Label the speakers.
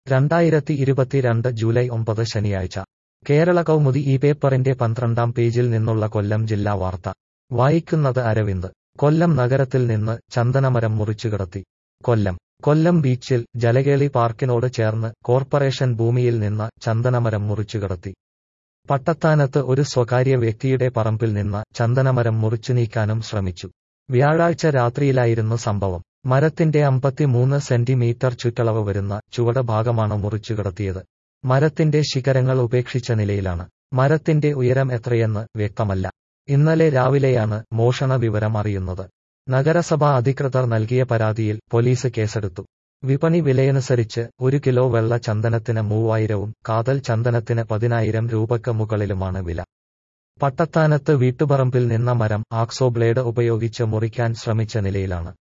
Speaker 1: രണ്ടായിരത്തി ഇരുപത്തിരണ്ട് ജൂലൈ ഒമ്പത് ശനിയാഴ്ച കേരള കൗമുദി ഈ പേപ്പറിന്റെ പന്ത്രണ്ടാം പേജിൽ നിന്നുള്ള കൊല്ലം ജില്ലാ വാർത്ത വായിക്കുന്നത് അരവിന്ദ് കൊല്ലം നഗരത്തിൽ നിന്ന് ചന്ദനമരം മുറിച്ചുകിടത്തി കൊല്ലം കൊല്ലം ബീച്ചിൽ ജലകേളി പാർക്കിനോട് ചേർന്ന് കോർപ്പറേഷൻ ഭൂമിയിൽ നിന്ന് ചന്ദനമരം മുറിച്ചുകിടത്തി പട്ടത്താനത്ത് ഒരു സ്വകാര്യ വ്യക്തിയുടെ പറമ്പിൽ നിന്ന് ചന്ദനമരം മുറിച്ചു നീക്കാനും ശ്രമിച്ചു വ്യാഴാഴ്ച രാത്രിയിലായിരുന്നു സംഭവം മരത്തിന്റെ അമ്പത്തിമൂന്ന് സെന്റിമീറ്റർ ചുറ്റളവ് വരുന്ന ചുവട് ഭാഗമാണ് മുറിച്ചുകിടത്തിയത് മരത്തിന്റെ ശിഖരങ്ങൾ ഉപേക്ഷിച്ച നിലയിലാണ് മരത്തിന്റെ ഉയരം എത്രയെന്ന് വ്യക്തമല്ല ഇന്നലെ രാവിലെയാണ് മോഷണ വിവരം അറിയുന്നത് നഗരസഭാ അധികൃതർ നൽകിയ പരാതിയിൽ പോലീസ് കേസെടുത്തു വിപണി വിലയനുസരിച്ച് ഒരു കിലോ വെള്ള ചന്ദനത്തിന് മൂവായിരവും കാതൽ ചന്ദനത്തിന് പതിനായിരം രൂപയ്ക്ക് മുകളിലുമാണ് വില പട്ടത്താനത്ത് വീട്ടുപറമ്പിൽ നിന്ന മരം ആക്സോ ബ്ലേഡ് ഉപയോഗിച്ച് മുറിക്കാൻ ശ്രമിച്ച നിലയിലാണ്